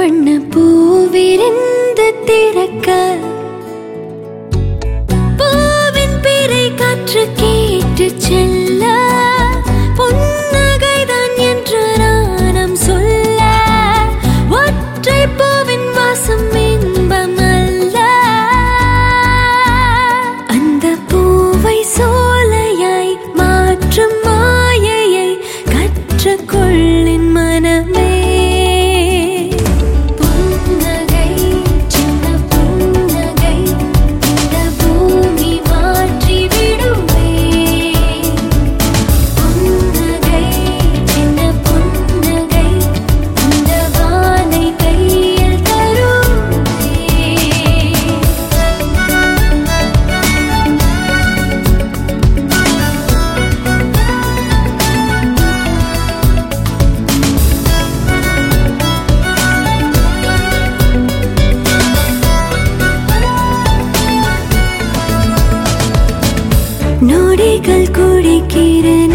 வண்ண பூவிருந்து திறக்க பூவின் பிறை காற்று கேட்டு செல்ல புன்னகைதான் என்று நாணம் சொல்ல ஒற்றை பூவின் வாசம் இன்பம் அல்ல அந்த பூவை சோலையாய் மாற்றும் மாயையை கற்றுக்கொள்ளின் மனமே புன்னகை சின்ன புன்னகை இந்த பூமி மாற்றி விடுமே புன்னகை சின்ன புன்னகை இந்த வானை கையில் தருமே நொடிகள் குடிக்கிறேன்